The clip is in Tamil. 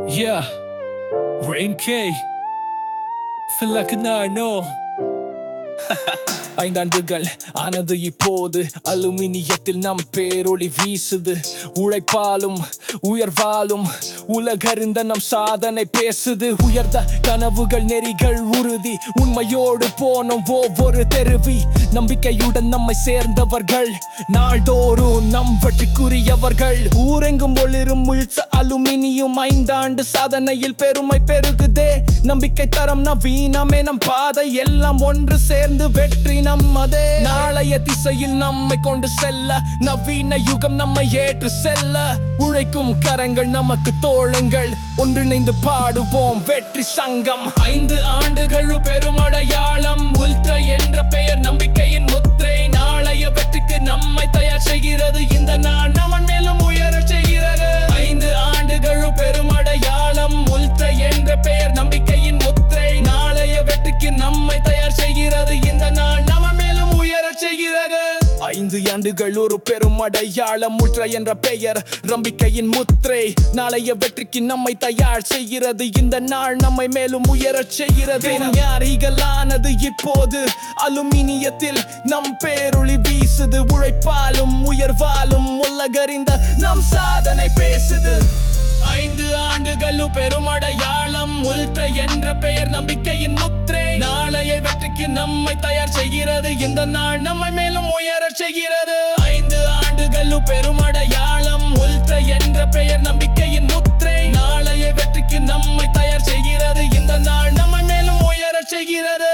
Yeah, Rain K. Feel like an I know. ஐந்தாண்டுகள் ஆனது இப்போது அலுமினியத்தில் நம் பேரொளி வீசுது உழைப்பாலும் உயர்வாலும் உலகறிந்த நம் சாதனை பேசுது உயர்ந்த கனவுகள் நெறிகள் உறுதி உண்மையோடு போனோம் ஒவ்வொரு தெருவி நம்பிக்கையுடன் நம்மை சேர்ந்தவர்கள் நாள்தோறும் நம் வெற்றிக்குரியவர்கள் ஊரெங்கும் ஒளிரும் முழுச்ச அலுமினியம் ஐந்தாண்டு சாதனையில் பெருமை பெருகுதே நம்பிக்கை தரம் நவீனமே நம் பாதை எல்லாம் ஒன்று சேர்ந்து வெற்றி நம்மதே நாளைய திசையில் நம்மை கொண்டு செல்ல நவீன யுகம் நம்மை ஏற்று செல்ல உழைக்கும் கரங்கள் நமக்கு தோழங்கள் ஒன்றிணைந்து பாடுவோம் வெற்றி சங்கம் ஐந்து ஆண்டுகள் பெருமடையாளம் உல்ட்ரா என்ற பெயர் நம்பிக்கையின் முத்திரை நாளைய வெற்றிக்கு நம்மை தயார் செய்கிறது இந்த நாள் நமன் மேலும் உயரச் செய்கிறது ஐந்து ஆண்டுகள் பெருமடையாளம் உல்ட்ரா என்ற பெயர் நம்பிக்கையின் முத்திரை நாளைய வெற்றிக்கு நம்மை தயார் செய்கிறது இந்த நாள் நம்ம மேலும் உயரச் செய்கிறது ஐந்து ஆண்டுகள் ஒரு பெரும் அடையாளம் முற்ற என்ற பெயர் நம்பிக்கையின் முத்திரை நாளைய வெற்றிக்கு நம்மை தயார் செய்கிறது இந்த நாள் நம்மை மேலும் உயரச் செய்கிறது ஞாரிகளானது இப்போது அலுமினியத்தில் நம் பேரொளி வீசுது உழைப்பாலும் உயர்வாலும் உலகறிந்த நம் சாதனை பேசுது ஐந்து ஆண்டுகளும் பெருமடையாளம் உல்ட்ர என்ற பெயர் நம்பிக்கையின் முத்திரை நாளைய வெற்றிக்கு நம்மை தயார் செய்கிறது இந்த நாள் நம்மை மேலும் உயரச் செய்கிறது ஐந்து ஆண்டுகளும் பெருமடையாளம் உல்ட்ர என்ற பெயர் நம்பிக்கையின் முத்திரை நாளைய வெற்றிக்கு நம்மை தயார் செய்கிறது இந்த நாள் நம்மை மேலும் உயரச் செய்கிறது